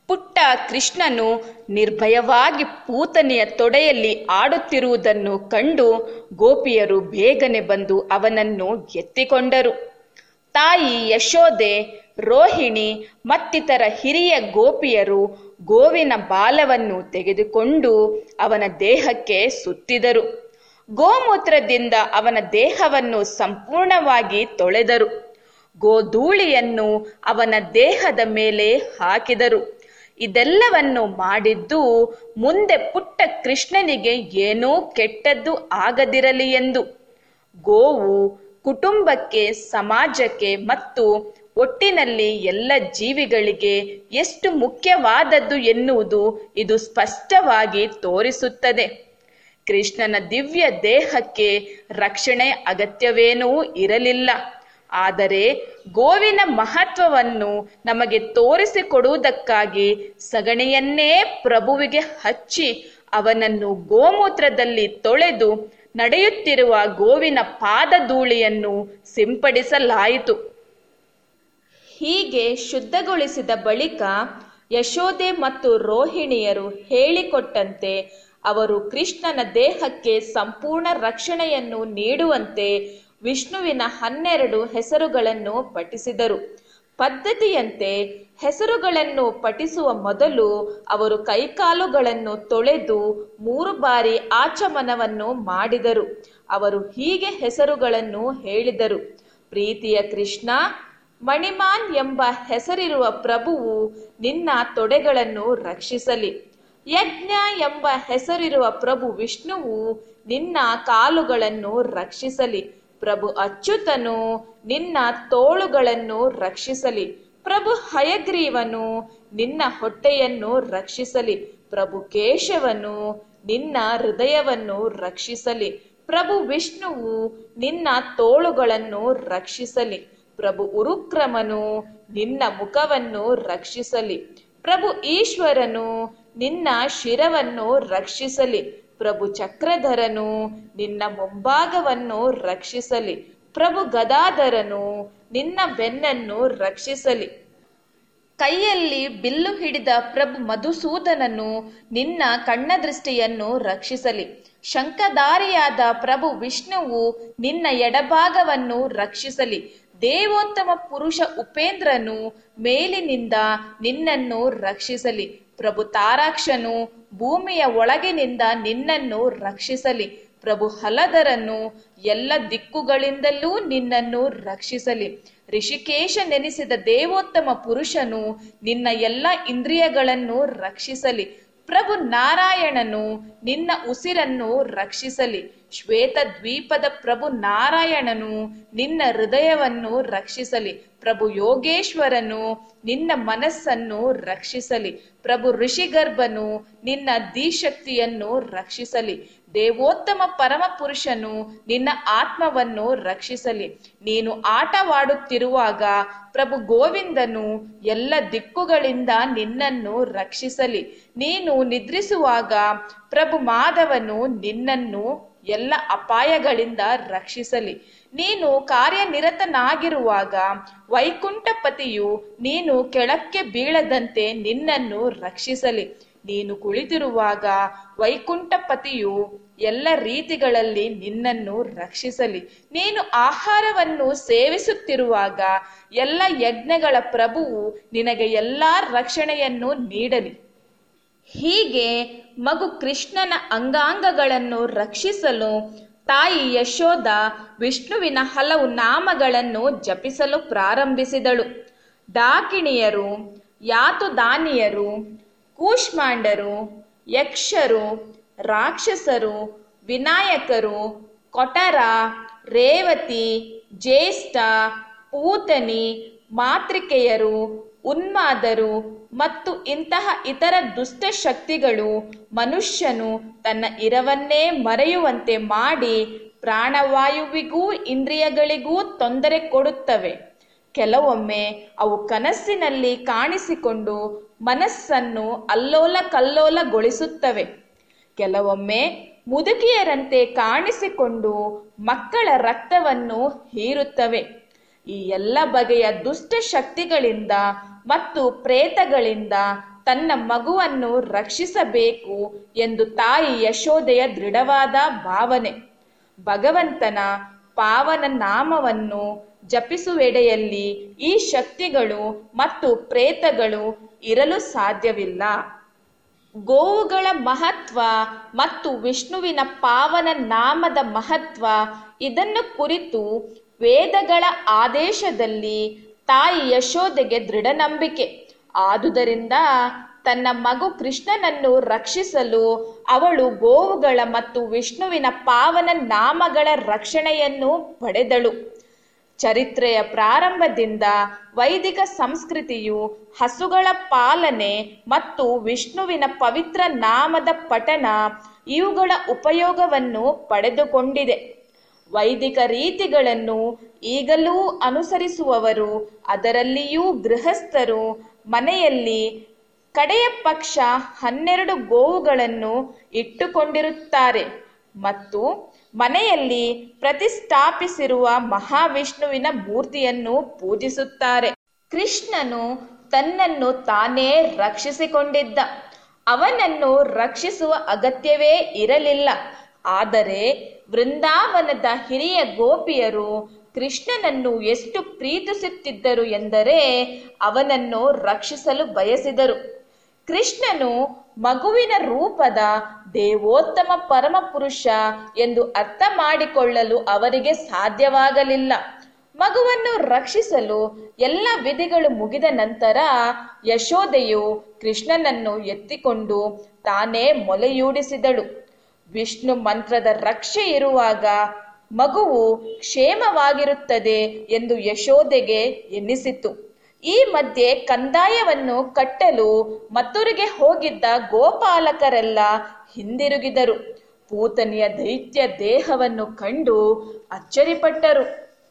ಪುಟ್ಟ ಕೃಷ್ಣನು ನಿರ್ಭಯವಾಗಿ ಪೂತನೆಯ ತೊಡೆಯಲ್ಲಿ ಆಡುತ್ತಿರುವುದನ್ನು ಕಂಡು ಗೋಪಿಯರು ಬೇಗನೆ ಬಂದು ಅವನನ್ನು ಎತ್ತಿಕೊಂಡರು ತಾಯಿ ಯಶೋದೆ ರೋಹಿಣಿ ಮತ್ತಿತರ ಹಿರಿಯ ಗೋಪಿಯರು ಗೋವಿನ ಬಾಲವನ್ನು ತೆಗೆದುಕೊಂಡು ಅವನ ದೇಹಕ್ಕೆ ಸುತ್ತಿದರು ಗೋಮೂತ್ರದಿಂದ ಅವನ ದೇಹವನ್ನು ಸಂಪೂರ್ಣವಾಗಿ ತೊಳೆದರು ಗೋಧೂಳಿಯನ್ನು ಅವನ ದೇಹದ ಮೇಲೆ ಹಾಕಿದರು ಇದೆಲ್ಲವನ್ನು ಮಾಡಿದ್ದು ಮುಂದೆ ಪುಟ್ಟ ಕೃಷ್ಣನಿಗೆ ಏನೂ ಕೆಟ್ಟದ್ದು ಆಗದಿರಲಿ ಎಂದು ಗೋವು ಕುಟುಂಬಕ್ಕೆ ಸಮಾಜಕ್ಕೆ ಮತ್ತು ಒಟ್ಟಿನಲ್ಲಿ ಎಲ್ಲ ಜೀವಿಗಳಿಗೆ ಎಷ್ಟು ಮುಖ್ಯವಾದದ್ದು ಎನ್ನುವುದು ಇದು ಸ್ಪಷ್ಟವಾಗಿ ತೋರಿಸುತ್ತದೆ ಕೃಷ್ಣನ ದಿವ್ಯ ದೇಹಕ್ಕೆ ರಕ್ಷಣೆ ಅಗತ್ಯವೇನೂ ಇರಲಿಲ್ಲ ಆದರೆ ಗೋವಿನ ಮಹತ್ವವನ್ನು ನಮಗೆ ತೋರಿಸಿಕೊಡುವುದಕ್ಕಾಗಿ ಸಗಣಿಯನ್ನೇ ಪ್ರಭುವಿಗೆ ಹಚ್ಚಿ ಅವನನ್ನು ಗೋಮೂತ್ರದಲ್ಲಿ ತೊಳೆದು ನಡೆಯುತ್ತಿರುವ ಗೋವಿನ ಪಾದಧೂಳಿಯನ್ನು ಸಿಂಪಡಿಸಲಾಯಿತು ಹೀಗೆ ಶುದ್ಧಗೊಳಿಸಿದ ಬಳಿಕ ಯಶೋದೆ ಮತ್ತು ರೋಹಿಣಿಯರು ಹೇಳಿಕೊಟ್ಟಂತೆ ಅವರು ಕೃಷ್ಣನ ದೇಹಕ್ಕೆ ಸಂಪೂರ್ಣ ರಕ್ಷಣೆಯನ್ನು ನೀಡುವಂತೆ ವಿಷ್ಣುವಿನ ಹನ್ನೆರಡು ಹೆಸರುಗಳನ್ನು ಪಠಿಸಿದರು ಪದ್ಧತಿಯಂತೆ ಹೆಸರುಗಳನ್ನು ಪಠಿಸುವ ಮೊದಲು ಅವರು ಕೈಕಾಲುಗಳನ್ನು ತೊಳೆದು ಮೂರು ಬಾರಿ ಆಚಮನವನ್ನು ಮಾಡಿದರು ಅವರು ಹೀಗೆ ಹೆಸರುಗಳನ್ನು ಹೇಳಿದರು ಪ್ರೀತಿಯ ಕೃಷ್ಣ ಮಣಿಮಾನ್ ಎಂಬ ಹೆಸರಿರುವ ಪ್ರಭುವು ನಿನ್ನ ತೊಡೆಗಳನ್ನು ರಕ್ಷಿಸಲಿ ಯಜ್ಞ ಎಂಬ ಹೆಸರಿರುವ ಪ್ರಭು ವಿಷ್ಣುವು ನಿನ್ನ ಕಾಲುಗಳನ್ನು ರಕ್ಷಿಸಲಿ ಪ್ರಭು ಅಚ್ಯುತನು ನಿನ್ನ ತೋಳುಗಳನ್ನು ರಕ್ಷಿಸಲಿ ಪ್ರಭು ಹಯಗ್ರೀವನು ನಿನ್ನ ಹೊಟ್ಟೆಯನ್ನು ರಕ್ಷಿಸಲಿ ಪ್ರಭು ಕೇಶವನು ನಿನ್ನ ಹೃದಯವನ್ನು ರಕ್ಷಿಸಲಿ ಪ್ರಭು ವಿಷ್ಣುವು ನಿನ್ನ ತೋಳುಗಳನ್ನು ರಕ್ಷಿಸಲಿ ಪ್ರಭು ಉರುಕ್ರಮನು ನಿನ್ನ ಮುಖವನ್ನು ರಕ್ಷಿಸಲಿ ಪ್ರಭು ಈಶ್ವರನು ನಿನ್ನ ಶಿರವನ್ನು ರಕ್ಷಿಸಲಿ ಪ್ರಭು ಚಕ್ರಧರನು ನಿನ್ನ ಮುಂಭಾಗವನ್ನು ರಕ್ಷಿಸಲಿ ಪ್ರಭು ಗದಾಧರನು ನಿನ್ನ ಬೆನ್ನನ್ನು ರಕ್ಷಿಸಲಿ ಕೈಯಲ್ಲಿ ಬಿಲ್ಲು ಹಿಡಿದ ಪ್ರಭು ಮಧುಸೂದನನು ನಿನ್ನ ಕಣ್ಣ ದೃಷ್ಟಿಯನ್ನು ರಕ್ಷಿಸಲಿ ಶಂಖಧಾರಿಯಾದ ಪ್ರಭು ವಿಷ್ಣುವು ನಿನ್ನ ಎಡಭಾಗವನ್ನು ರಕ್ಷಿಸಲಿ ದೇವೋತ್ತಮ ಪುರುಷ ಉಪೇಂದ್ರನು ಮೇಲಿನಿಂದ ನಿನ್ನನ್ನು ರಕ್ಷಿಸಲಿ ಪ್ರಭು ತಾರಾಕ್ಷನು ಭೂಮಿಯ ಒಳಗಿನಿಂದ ನಿನ್ನನ್ನು ರಕ್ಷಿಸಲಿ ಪ್ರಭು ಹಲಧರನು ಎಲ್ಲ ದಿಕ್ಕುಗಳಿಂದಲೂ ನಿನ್ನನ್ನು ರಕ್ಷಿಸಲಿ ಋಷಿಕೇಶ ನೆನೆಸಿದ ದೇವೋತ್ತಮ ಪುರುಷನು ನಿನ್ನ ಎಲ್ಲ ಇಂದ್ರಿಯಗಳನ್ನು ರಕ್ಷಿಸಲಿ ಪ್ರಭು ನಾರಾಯಣನು ನಿನ್ನ ಉಸಿರನ್ನು ರಕ್ಷಿಸಲಿ ಶ್ವೇತ ದ್ವೀಪದ ಪ್ರಭು ನಾರಾಯಣನು ನಿನ್ನ ಹೃದಯವನ್ನು ರಕ್ಷಿಸಲಿ ಪ್ರಭು ಯೋಗೇಶ್ವರನು ನಿನ್ನ ಮನಸ್ಸನ್ನು ರಕ್ಷಿಸಲಿ ಪ್ರಭು ಋಷಿಗರ್ಭನು ನಿನ್ನ ಧೀಶಕ್ತಿಯನ್ನು ರಕ್ಷಿಸಲಿ ದೇವೋತ್ತಮ ಪರಮ ಪುರುಷನು ನಿನ್ನ ಆತ್ಮವನ್ನು ರಕ್ಷಿಸಲಿ ನೀನು ಆಟವಾಡುತ್ತಿರುವಾಗ ಪ್ರಭು ಗೋವಿಂದನು ಎಲ್ಲ ದಿಕ್ಕುಗಳಿಂದ ನಿನ್ನನ್ನು ರಕ್ಷಿಸಲಿ ನೀನು ನಿದ್ರಿಸುವಾಗ ಪ್ರಭು ಮಾಧವನು ನಿನ್ನನ್ನು ಎಲ್ಲ ಅಪಾಯಗಳಿಂದ ರಕ್ಷಿಸಲಿ ನೀನು ಕಾರ್ಯನಿರತನಾಗಿರುವಾಗ ವೈಕುಂಠಪತಿಯು ನೀನು ಕೆಳಕ್ಕೆ ಬೀಳದಂತೆ ನಿನ್ನನ್ನು ರಕ್ಷಿಸಲಿ ನೀನು ಕುಳಿತಿರುವಾಗ ವೈಕುಂಠಪತಿಯು ಎಲ್ಲ ರೀತಿಗಳಲ್ಲಿ ನಿನ್ನನ್ನು ರಕ್ಷಿಸಲಿ ನೀನು ಆಹಾರವನ್ನು ಸೇವಿಸುತ್ತಿರುವಾಗ ಎಲ್ಲ ಯಜ್ಞಗಳ ಪ್ರಭುವು ನಿನಗೆ ಎಲ್ಲಾ ರಕ್ಷಣೆಯನ್ನು ನೀಡಲಿ ಹೀಗೆ ಮಗು ಕೃಷ್ಣನ ಅಂಗಾಂಗಗಳನ್ನು ರಕ್ಷಿಸಲು ತಾಯಿ ಯಶೋದ ವಿಷ್ಣುವಿನ ಹಲವು ನಾಮಗಳನ್ನು ಜಪಿಸಲು ಪ್ರಾರಂಭಿಸಿದಳು ಡಾಕಿಣಿಯರು ಯಾತುದಾನಿಯರು ಕೂಷ್ಮಾಂಡರು ಯಕ್ಷರು ರಾಕ್ಷಸರು ವಿನಾಯಕರು ಕೊಟರ ರೇವತಿ ಜ್ಯೇಷ್ಠ ಪೂತನಿ ಮಾತೃಕೆಯರು ಉನ್ಮಾದರು ಮತ್ತು ಇಂತಹ ಇತರ ದುಷ್ಟ ಶಕ್ತಿಗಳು ಮನುಷ್ಯನು ತನ್ನ ಇರವನ್ನೇ ಮರೆಯುವಂತೆ ಮಾಡಿ ಪ್ರಾಣವಾಯುವಿಗೂ ಇಂದ್ರಿಯಗಳಿಗೂ ತೊಂದರೆ ಕೊಡುತ್ತವೆ ಕೆಲವೊಮ್ಮೆ ಅವು ಕನಸಿನಲ್ಲಿ ಕಾಣಿಸಿಕೊಂಡು ಮನಸ್ಸನ್ನು ಅಲ್ಲೋಲ ಕಲ್ಲೋಲಗೊಳಿಸುತ್ತವೆ ಕೆಲವೊಮ್ಮೆ ಮುದುಕಿಯರಂತೆ ಕಾಣಿಸಿಕೊಂಡು ಮಕ್ಕಳ ರಕ್ತವನ್ನು ಹೀರುತ್ತವೆ ಈ ಎಲ್ಲ ಬಗೆಯ ದುಷ್ಟ ಶಕ್ತಿಗಳಿಂದ ಮತ್ತು ಪ್ರೇತಗಳಿಂದ ತನ್ನ ಮಗುವನ್ನು ರಕ್ಷಿಸಬೇಕು ಎಂದು ತಾಯಿ ಯಶೋದೆಯ ದೃಢವಾದ ಭಾವನೆ ಭಗವಂತನ ಪಾವನ ನಾಮವನ್ನು ಜಪಿಸುವೆಡೆಯಲ್ಲಿ ಈ ಶಕ್ತಿಗಳು ಮತ್ತು ಪ್ರೇತಗಳು ಇರಲು ಸಾಧ್ಯವಿಲ್ಲ ಗೋವುಗಳ ಮಹತ್ವ ಮತ್ತು ವಿಷ್ಣುವಿನ ಪಾವನ ನಾಮದ ಮಹತ್ವ ಇದನ್ನು ಕುರಿತು ವೇದಗಳ ಆದೇಶದಲ್ಲಿ ತಾಯಿ ಯಶೋದೆಗೆ ದೃಢ ನಂಬಿಕೆ ಆದುದರಿಂದ ತನ್ನ ಮಗು ಕೃಷ್ಣನನ್ನು ರಕ್ಷಿಸಲು ಅವಳು ಗೋವುಗಳ ಮತ್ತು ವಿಷ್ಣುವಿನ ಪಾವನ ನಾಮಗಳ ರಕ್ಷಣೆಯನ್ನು ಪಡೆದಳು ಚರಿತ್ರೆಯ ಪ್ರಾರಂಭದಿಂದ ವೈದಿಕ ಸಂಸ್ಕೃತಿಯು ಹಸುಗಳ ಪಾಲನೆ ಮತ್ತು ವಿಷ್ಣುವಿನ ಪವಿತ್ರ ನಾಮದ ಪಠನ ಇವುಗಳ ಉಪಯೋಗವನ್ನು ಪಡೆದುಕೊಂಡಿದೆ ವೈದಿಕ ರೀತಿಗಳನ್ನು ಈಗಲೂ ಅನುಸರಿಸುವವರು ಅದರಲ್ಲಿಯೂ ಗೃಹಸ್ಥರು ಮನೆಯಲ್ಲಿ ಕಡೆಯ ಪಕ್ಷ ಹನ್ನೆರಡು ಗೋವುಗಳನ್ನು ಇಟ್ಟುಕೊಂಡಿರುತ್ತಾರೆ ಮತ್ತು ಮನೆಯಲ್ಲಿ ಪ್ರತಿಷ್ಠಾಪಿಸಿರುವ ಮಹಾವಿಷ್ಣುವಿನ ಮೂರ್ತಿಯನ್ನು ಪೂಜಿಸುತ್ತಾರೆ ಕೃಷ್ಣನು ತನ್ನನ್ನು ತಾನೇ ರಕ್ಷಿಸಿಕೊಂಡಿದ್ದ ಅವನನ್ನು ರಕ್ಷಿಸುವ ಅಗತ್ಯವೇ ಇರಲಿಲ್ಲ ಆದರೆ ವೃಂದಾವನದ ಹಿರಿಯ ಗೋಪಿಯರು ಕೃಷ್ಣನನ್ನು ಎಷ್ಟು ಪ್ರೀತಿಸುತ್ತಿದ್ದರು ಎಂದರೆ ಅವನನ್ನು ರಕ್ಷಿಸಲು ಬಯಸಿದರು ಕೃಷ್ಣನು ಮಗುವಿನ ರೂಪದ ದೇವೋತ್ತಮ ಪರಮಪುರುಷ ಎಂದು ಅರ್ಥ ಮಾಡಿಕೊಳ್ಳಲು ಅವರಿಗೆ ಸಾಧ್ಯವಾಗಲಿಲ್ಲ ಮಗುವನ್ನು ರಕ್ಷಿಸಲು ಎಲ್ಲ ವಿಧಿಗಳು ಮುಗಿದ ನಂತರ ಯಶೋದೆಯು ಕೃಷ್ಣನನ್ನು ಎತ್ತಿಕೊಂಡು ತಾನೇ ಮೊಲೆಯೂಡಿಸಿದಳು ವಿಷ್ಣು ಮಂತ್ರದ ರಕ್ಷೆ ಇರುವಾಗ ಮಗುವು ಕ್ಷೇಮವಾಗಿರುತ್ತದೆ ಎಂದು ಯಶೋದೆಗೆ ಎನ್ನಿಸಿತು ಈ ಮಧ್ಯೆ ಕಂದಾಯವನ್ನು ಕಟ್ಟಲು ಮತ್ತೂರಿಗೆ ಹೋಗಿದ್ದ ಗೋಪಾಲಕರೆಲ್ಲ ಹಿಂದಿರುಗಿದರು ಪೂತನಿಯ ದೈತ್ಯ ದೇಹವನ್ನು ಕಂಡು ಅಚ್ಚರಿಪಟ್ಟರು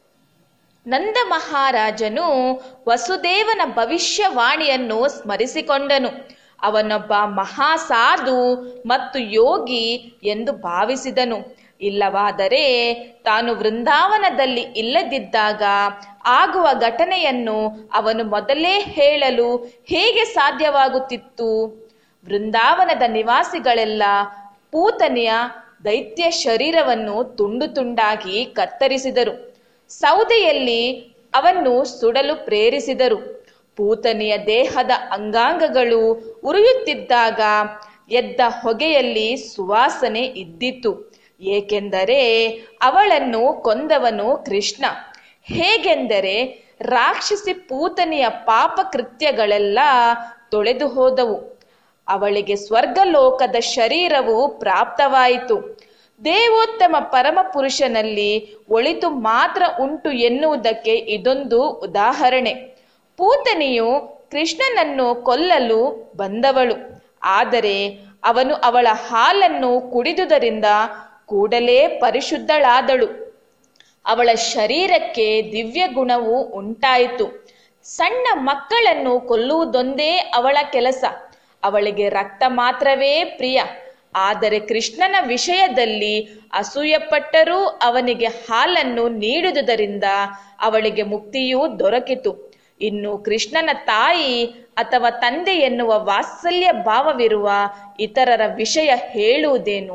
ನಂದ ಮಹಾರಾಜನು ವಸುದೇವನ ಭವಿಷ್ಯವಾಣಿಯನ್ನು ಸ್ಮರಿಸಿಕೊಂಡನು ಅವನೊಬ್ಬ ಮಹಾಸಾಧು ಮತ್ತು ಯೋಗಿ ಎಂದು ಭಾವಿಸಿದನು ಇಲ್ಲವಾದರೆ ತಾನು ವೃಂದಾವನದಲ್ಲಿ ಇಲ್ಲದಿದ್ದಾಗ ಆಗುವ ಘಟನೆಯನ್ನು ಅವನು ಮೊದಲೇ ಹೇಳಲು ಹೇಗೆ ಸಾಧ್ಯವಾಗುತ್ತಿತ್ತು ವೃಂದಾವನದ ನಿವಾಸಿಗಳೆಲ್ಲ ಪೂತನೆಯ ದೈತ್ಯ ಶರೀರವನ್ನು ತುಂಡು ತುಂಡಾಗಿ ಕತ್ತರಿಸಿದರು ಸೌದೆಯಲ್ಲಿ ಅವನ್ನು ಸುಡಲು ಪ್ರೇರಿಸಿದರು ಪೂತನೆಯ ದೇಹದ ಅಂಗಾಂಗಗಳು ಉರಿಯುತ್ತಿದ್ದಾಗ ಎದ್ದ ಹೊಗೆಯಲ್ಲಿ ಸುವಾಸನೆ ಇದ್ದಿತು ಏಕೆಂದರೆ ಅವಳನ್ನು ಕೊಂದವನು ಕೃಷ್ಣ ಹೇಗೆಂದರೆ ರಾಕ್ಷಸಿ ಪೂತನೆಯ ಪಾಪ ಕೃತ್ಯಗಳೆಲ್ಲ ತೊಳೆದು ಹೋದವು ಅವಳಿಗೆ ಸ್ವರ್ಗಲೋಕದ ಶರೀರವು ಪ್ರಾಪ್ತವಾಯಿತು ದೇವೋತ್ತಮ ಪರಮಪುರುಷನಲ್ಲಿ ಒಳಿತು ಮಾತ್ರ ಉಂಟು ಎನ್ನುವುದಕ್ಕೆ ಇದೊಂದು ಉದಾಹರಣೆ ಪೂತನಿಯು ಕೃಷ್ಣನನ್ನು ಕೊಲ್ಲಲು ಬಂದವಳು ಆದರೆ ಅವನು ಅವಳ ಹಾಲನ್ನು ಕುಡಿದುದರಿಂದ ಕೂಡಲೇ ಪರಿಶುದ್ಧಳಾದಳು ಅವಳ ಶರೀರಕ್ಕೆ ದಿವ್ಯ ಗುಣವು ಉಂಟಾಯಿತು ಸಣ್ಣ ಮಕ್ಕಳನ್ನು ಕೊಲ್ಲುವುದೊಂದೇ ಅವಳ ಕೆಲಸ ಅವಳಿಗೆ ರಕ್ತ ಮಾತ್ರವೇ ಪ್ರಿಯ ಆದರೆ ಕೃಷ್ಣನ ವಿಷಯದಲ್ಲಿ ಅಸೂಯಪಟ್ಟರೂ ಅವನಿಗೆ ಹಾಲನ್ನು ನೀಡುವುದರಿಂದ ಅವಳಿಗೆ ಮುಕ್ತಿಯೂ ದೊರಕಿತು ಇನ್ನು ಕೃಷ್ಣನ ತಾಯಿ ಅಥವಾ ತಂದೆ ಎನ್ನುವ ವಾತ್ಸಲ್ಯ ಭಾವವಿರುವ ಇತರರ ವಿಷಯ ಹೇಳುವುದೇನು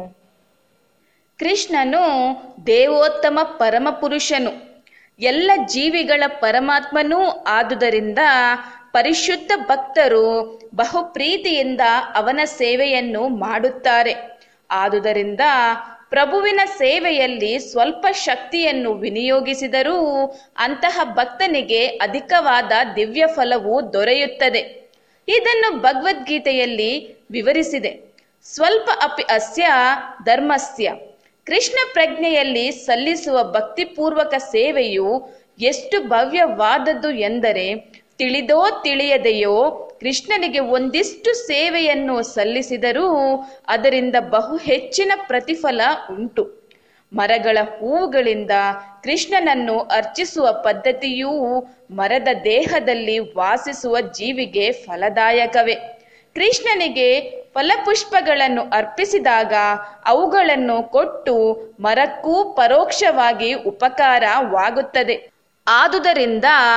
ಕೃಷ್ಣನು ದೇವೋತ್ತಮ ಪರಮಪುರುಷನು ಎಲ್ಲ ಜೀವಿಗಳ ಪರಮಾತ್ಮನೂ ಆದುದರಿಂದ ಪರಿಶುದ್ಧ ಭಕ್ತರು ಬಹು ಪ್ರೀತಿಯಿಂದ ಅವನ ಸೇವೆಯನ್ನು ಮಾಡುತ್ತಾರೆ ಆದುದರಿಂದ ಪ್ರಭುವಿನ ಸೇವೆಯಲ್ಲಿ ಸ್ವಲ್ಪ ಶಕ್ತಿಯನ್ನು ವಿನಿಯೋಗಿಸಿದರೂ ಅಂತಹ ಭಕ್ತನಿಗೆ ಅಧಿಕವಾದ ದಿವ್ಯ ಫಲವು ದೊರೆಯುತ್ತದೆ ಇದನ್ನು ಭಗವದ್ಗೀತೆಯಲ್ಲಿ ವಿವರಿಸಿದೆ ಸ್ವಲ್ಪ ಅಪಿ ಅಸ್ಯ ಧರ್ಮಸ್ಯ ಕೃಷ್ಣ ಪ್ರಜ್ಞೆಯಲ್ಲಿ ಸಲ್ಲಿಸುವ ಭಕ್ತಿಪೂರ್ವಕ ಸೇವೆಯು ಎಷ್ಟು ಭವ್ಯವಾದದ್ದು ಎಂದರೆ ತಿಳಿದೋ ತಿಳಿಯದೆಯೋ ಕೃಷ್ಣನಿಗೆ ಒಂದಿಷ್ಟು ಸೇವೆಯನ್ನು ಸಲ್ಲಿಸಿದರೂ ಅದರಿಂದ ಬಹು ಹೆಚ್ಚಿನ ಪ್ರತಿಫಲ ಉಂಟು ಮರಗಳ ಹೂವುಗಳಿಂದ ಕೃಷ್ಣನನ್ನು ಅರ್ಚಿಸುವ ಪದ್ಧತಿಯೂ ಮರದ ದೇಹದಲ್ಲಿ ವಾಸಿಸುವ ಜೀವಿಗೆ ಫಲದಾಯಕವೇ ಕೃಷ್ಣನಿಗೆ ಫಲಪುಷ್ಪಗಳನ್ನು ಅರ್ಪಿಸಿದಾಗ ಅವುಗಳನ್ನು ಕೊಟ್ಟು ಮರಕ್ಕೂ ಪರೋಕ್ಷವಾಗಿ ಉಪಕಾರವಾಗುತ್ತದೆ ಆದುದರಿಂದ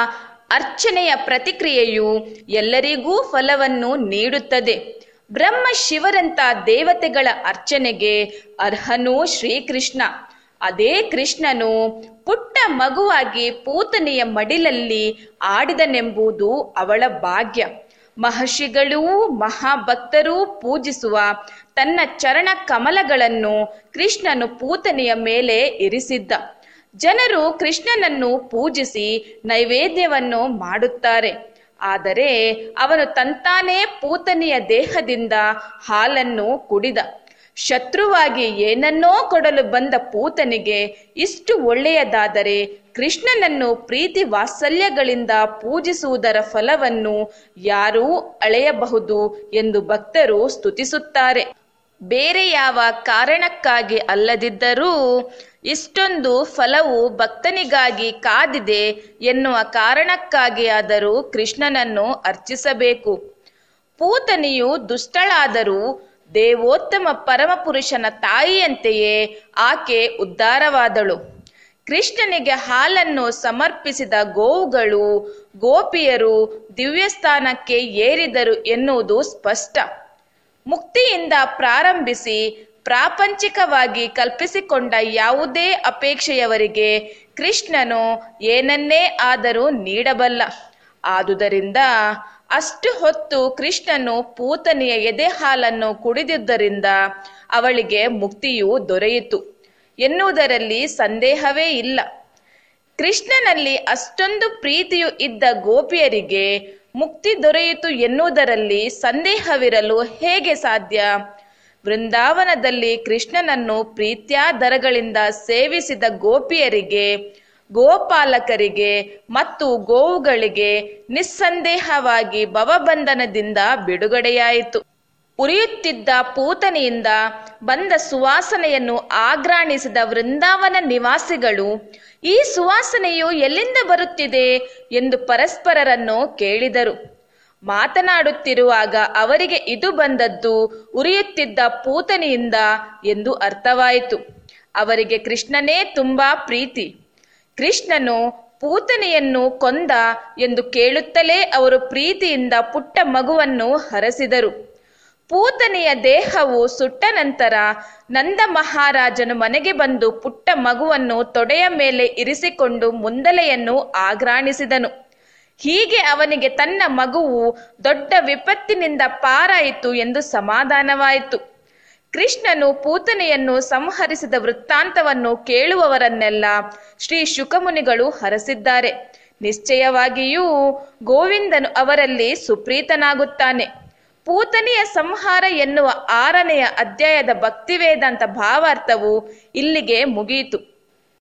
ಅರ್ಚನೆಯ ಪ್ರತಿಕ್ರಿಯೆಯು ಎಲ್ಲರಿಗೂ ಫಲವನ್ನು ನೀಡುತ್ತದೆ ಬ್ರಹ್ಮ ಶಿವರಂತ ದೇವತೆಗಳ ಅರ್ಚನೆಗೆ ಅರ್ಹನು ಶ್ರೀಕೃಷ್ಣ ಅದೇ ಕೃಷ್ಣನು ಪುಟ್ಟ ಮಗುವಾಗಿ ಪೂತನೆಯ ಮಡಿಲಲ್ಲಿ ಆಡಿದನೆಂಬುದು ಅವಳ ಭಾಗ್ಯ ಮಹರ್ಷಿಗಳೂ ಮಹಾಭಕ್ತರೂ ಪೂಜಿಸುವ ತನ್ನ ಚರಣ ಕಮಲಗಳನ್ನು ಕೃಷ್ಣನು ಪೂತನೆಯ ಮೇಲೆ ಇರಿಸಿದ್ದ ಜನರು ಕೃಷ್ಣನನ್ನು ಪೂಜಿಸಿ ನೈವೇದ್ಯವನ್ನು ಮಾಡುತ್ತಾರೆ ಆದರೆ ಅವನು ತಂತಾನೇ ಪೂತನೆಯ ದೇಹದಿಂದ ಹಾಲನ್ನು ಕುಡಿದ ಶತ್ರುವಾಗಿ ಏನನ್ನೋ ಕೊಡಲು ಬಂದ ಪೂತನಿಗೆ ಇಷ್ಟು ಒಳ್ಳೆಯದಾದರೆ ಕೃಷ್ಣನನ್ನು ಪ್ರೀತಿ ವಾತ್ಸಲ್ಯಗಳಿಂದ ಪೂಜಿಸುವುದರ ಫಲವನ್ನು ಯಾರೂ ಅಳೆಯಬಹುದು ಎಂದು ಭಕ್ತರು ಸ್ತುತಿಸುತ್ತಾರೆ ಬೇರೆ ಯಾವ ಕಾರಣಕ್ಕಾಗಿ ಅಲ್ಲದಿದ್ದರೂ ಇಷ್ಟೊಂದು ಫಲವು ಭಕ್ತನಿಗಾಗಿ ಕಾದಿದೆ ಎನ್ನುವ ಕಾರಣಕ್ಕಾಗಿ ಆದರೂ ಕೃಷ್ಣನನ್ನು ಅರ್ಚಿಸಬೇಕು ಪೂತನಿಯು ದುಷ್ಟಳಾದರೂ ದೇವೋತ್ತಮ ಪರಮಪುರುಷನ ತಾಯಿಯಂತೆಯೇ ಆಕೆ ಉದ್ಧಾರವಾದಳು ಕೃಷ್ಣನಿಗೆ ಹಾಲನ್ನು ಸಮರ್ಪಿಸಿದ ಗೋವುಗಳು ಗೋಪಿಯರು ದಿವ್ಯಸ್ಥಾನಕ್ಕೆ ಏರಿದರು ಎನ್ನುವುದು ಸ್ಪಷ್ಟ ಮುಕ್ತಿಯಿಂದ ಪ್ರಾರಂಭಿಸಿ ಪ್ರಾಪಂಚಿಕವಾಗಿ ಕಲ್ಪಿಸಿಕೊಂಡ ಯಾವುದೇ ಅಪೇಕ್ಷೆಯವರಿಗೆ ಕೃಷ್ಣನು ಏನನ್ನೇ ಆದರೂ ನೀಡಬಲ್ಲ ಆದುದರಿಂದ ಅಷ್ಟು ಹೊತ್ತು ಕೃಷ್ಣನು ಪೂತನೆಯ ಎದೆ ಹಾಲನ್ನು ಕುಡಿದಿದ್ದರಿಂದ ಅವಳಿಗೆ ಮುಕ್ತಿಯು ದೊರೆಯಿತು ಎನ್ನುವುದರಲ್ಲಿ ಸಂದೇಹವೇ ಇಲ್ಲ ಕೃಷ್ಣನಲ್ಲಿ ಅಷ್ಟೊಂದು ಪ್ರೀತಿಯು ಇದ್ದ ಗೋಪಿಯರಿಗೆ ಮುಕ್ತಿ ದೊರೆಯಿತು ಎನ್ನುವುದರಲ್ಲಿ ಸಂದೇಹವಿರಲು ಹೇಗೆ ಸಾಧ್ಯ ವೃಂದಾವನದಲ್ಲಿ ಕೃಷ್ಣನನ್ನು ಪ್ರೀತ್ಯಾದರಗಳಿಂದ ಸೇವಿಸಿದ ಗೋಪಿಯರಿಗೆ ಗೋಪಾಲಕರಿಗೆ ಮತ್ತು ಗೋವುಗಳಿಗೆ ನಿಸ್ಸಂದೇಹವಾಗಿ ಭವಬಂಧನದಿಂದ ಬಿಡುಗಡೆಯಾಯಿತು ಉರಿಯುತ್ತಿದ್ದ ಪೂತನೆಯಿಂದ ಬಂದ ಸುವಾಸನೆಯನ್ನು ಆಘ್ರಾಣಿಸಿದ ವೃಂದಾವನ ನಿವಾಸಿಗಳು ಈ ಸುವಾಸನೆಯು ಎಲ್ಲಿಂದ ಬರುತ್ತಿದೆ ಎಂದು ಪರಸ್ಪರರನ್ನು ಕೇಳಿದರು ಮಾತನಾಡುತ್ತಿರುವಾಗ ಅವರಿಗೆ ಇದು ಬಂದದ್ದು ಉರಿಯುತ್ತಿದ್ದ ಪೂತನೆಯಿಂದ ಎಂದು ಅರ್ಥವಾಯಿತು ಅವರಿಗೆ ಕೃಷ್ಣನೇ ತುಂಬಾ ಪ್ರೀತಿ ಕೃಷ್ಣನು ಪೂತನೆಯನ್ನು ಕೊಂದ ಎಂದು ಕೇಳುತ್ತಲೇ ಅವರು ಪ್ರೀತಿಯಿಂದ ಪುಟ್ಟ ಮಗುವನ್ನು ಹರಸಿದರು ಪೂತನೆಯ ದೇಹವು ಸುಟ್ಟ ನಂತರ ನಂದ ಮಹಾರಾಜನು ಮನೆಗೆ ಬಂದು ಪುಟ್ಟ ಮಗುವನ್ನು ತೊಡೆಯ ಮೇಲೆ ಇರಿಸಿಕೊಂಡು ಮುಂದಲೆಯನ್ನು ಆಘ್ರಾಣಿಸಿದನು ಹೀಗೆ ಅವನಿಗೆ ತನ್ನ ಮಗುವು ದೊಡ್ಡ ವಿಪತ್ತಿನಿಂದ ಪಾರಾಯಿತು ಎಂದು ಸಮಾಧಾನವಾಯಿತು ಕೃಷ್ಣನು ಪೂತನೆಯನ್ನು ಸಂಹರಿಸಿದ ವೃತ್ತಾಂತವನ್ನು ಕೇಳುವವರನ್ನೆಲ್ಲ ಶ್ರೀ ಶುಕಮುನಿಗಳು ಹರಸಿದ್ದಾರೆ ನಿಶ್ಚಯವಾಗಿಯೂ ಗೋವಿಂದನು ಅವರಲ್ಲಿ ಸುಪ್ರೀತನಾಗುತ್ತಾನೆ ಪೂತನೆಯ ಸಂಹಾರ ಎನ್ನುವ ಆರನೆಯ ಅಧ್ಯಾಯದ ಭಕ್ತಿವೇದಾಂತ ಭಾವಾರ್ಥವು ಇಲ್ಲಿಗೆ ಮುಗಿಯಿತು